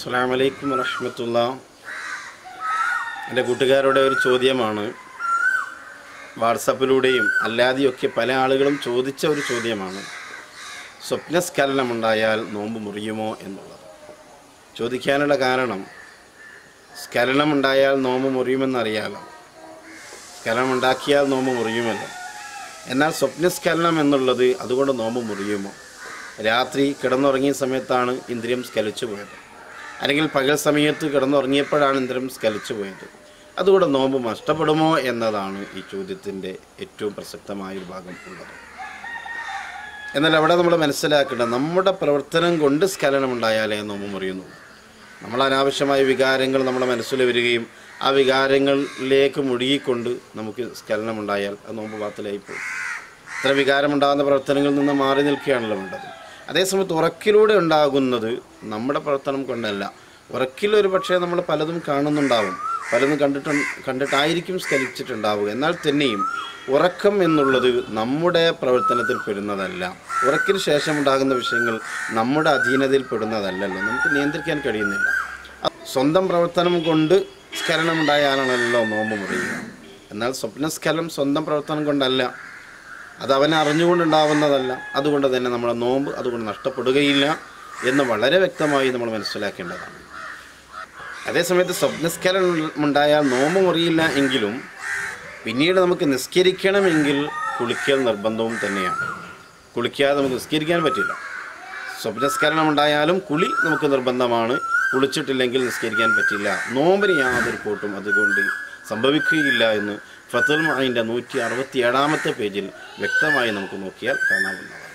അസ്സാം വലൈക്കും വറഹമത്തുള്ള എൻ്റെ കൂട്ടുകാരുടെ ഒരു ചോദ്യമാണ് വാട്സപ്പിലൂടെയും അല്ലാതെയൊക്കെ പല ആളുകളും ചോദിച്ച ഒരു ചോദ്യമാണ് സ്വപ്നസ്ഖലനമുണ്ടായാൽ നോമ്പ് മുറിയുമോ എന്നുള്ളത് ചോദിക്കാനുള്ള കാരണം സ്ഖലനമുണ്ടായാൽ നോമ്പ് മുറിയുമെന്നറിയാലോ സ്ഖലനം ഉണ്ടാക്കിയാൽ നോമ്പ് മുറിയുമല്ലോ എന്നാൽ സ്വപ്നസ്ഖലനം എന്നുള്ളത് അതുകൊണ്ട് നോമ്പ് മുറിയുമോ രാത്രി കിടന്നുറങ്ങിയ സമയത്താണ് ഇന്ദ്രിയം സ്കലിച്ചു പോയത് അല്ലെങ്കിൽ പകൽ സമയത്ത് കിടന്നുറങ്ങിയപ്പോഴാണ് ഇന്ദ്രിയം സ്കലിച്ചു പോയത് അതുകൂടെ നോമ്പ് നഷ്ടപ്പെടുമോ എന്നതാണ് ഈ ചോദ്യത്തിൻ്റെ ഏറ്റവും പ്രസക്തമായ ഒരു ഭാഗം ഉള്ളത് എന്നാൽ അവിടെ നമ്മൾ മനസ്സിലാക്കേണ്ടത് നമ്മുടെ പ്രവർത്തനം കൊണ്ട് സ്ഖലനം ഉണ്ടായാലേ നോമ്പ് മുറിയുന്നു നമ്മൾ അനാവശ്യമായ വികാരങ്ങൾ നമ്മുടെ മനസ്സിൽ വരികയും ആ വികാരങ്ങളിലേക്ക് മുഴുകിക്കൊണ്ട് നമുക്ക് സ്ഖലനം ഉണ്ടായാൽ അത് നോമ്പ് പാത്തിലായി പോകും ഇത്ര വികാരമുണ്ടാകുന്ന പ്രവർത്തനങ്ങളിൽ നിന്ന് മാറി നിൽക്കുകയാണല്ലോ വേണ്ടത് അതേസമയത്ത് ഉറക്കിലൂടെ ഉണ്ടാകുന്നത് നമ്മുടെ പ്രവർത്തനം കൊണ്ടല്ല ഉറക്കിൽ ഒരു പക്ഷേ നമ്മൾ പലതും കാണുന്നുണ്ടാവും പലതും കണ്ടിട്ട് കണ്ടിട്ടായിരിക്കും സ്കലിച്ചിട്ടുണ്ടാവുക എന്നാൽ തന്നെയും ഉറക്കം എന്നുള്ളത് നമ്മുടെ പ്രവർത്തനത്തിൽ പെടുന്നതല്ല ഉറക്കിന് ശേഷം ഉണ്ടാകുന്ന വിഷയങ്ങൾ നമ്മുടെ അധീനതയിൽ പെടുന്നതല്ലല്ലോ നമുക്ക് നിയന്ത്രിക്കാൻ കഴിയുന്നില്ല സ്വന്തം പ്രവർത്തനം കൊണ്ട് സ്ഖലനം ഉണ്ടായാലാണല്ലോ നോമ്പ് മുറിയുക എന്നാൽ സ്വപ്നസ്ഖലനം സ്വന്തം പ്രവർത്തനം കൊണ്ടല്ല അത് അവൻ അറിഞ്ഞുകൊണ്ടുണ്ടാവുന്നതല്ല അതുകൊണ്ട് തന്നെ നമ്മുടെ നോമ്പ് അതുകൊണ്ട് നഷ്ടപ്പെടുകയില്ല എന്ന് വളരെ വ്യക്തമായി നമ്മൾ മനസ്സിലാക്കേണ്ടതാണ് അതേസമയത്ത് സ്വപ്നസ്ഖലനം ഉണ്ടായാൽ നോമ്പ് മുറിയില്ല എങ്കിലും പിന്നീട് നമുക്ക് നിസ്കരിക്കണമെങ്കിൽ കുളിക്കൽ നിർബന്ധവും തന്നെയാണ് കുളിക്കാതെ നമുക്ക് നിസ്കരിക്കാൻ പറ്റില്ല സ്വപ്നസ്ഖലനം ഉണ്ടായാലും കുളി നമുക്ക് നിർബന്ധമാണ് കുളിച്ചിട്ടില്ലെങ്കിൽ നിസ്കരിക്കാൻ പറ്റില്ല നോമ്പിന് യാതൊരു കൂട്ടും അതുകൊണ്ട് സംഭവിക്കുകയില്ല എന്ന് ഫത്തുൽ മഹിൻ്റെ നൂറ്റി അറുപത്തി ഏഴാമത്തെ പേജിൽ വ്യക്തമായി നമുക്ക് നോക്കിയാൽ കാണാവുന്നതാണ്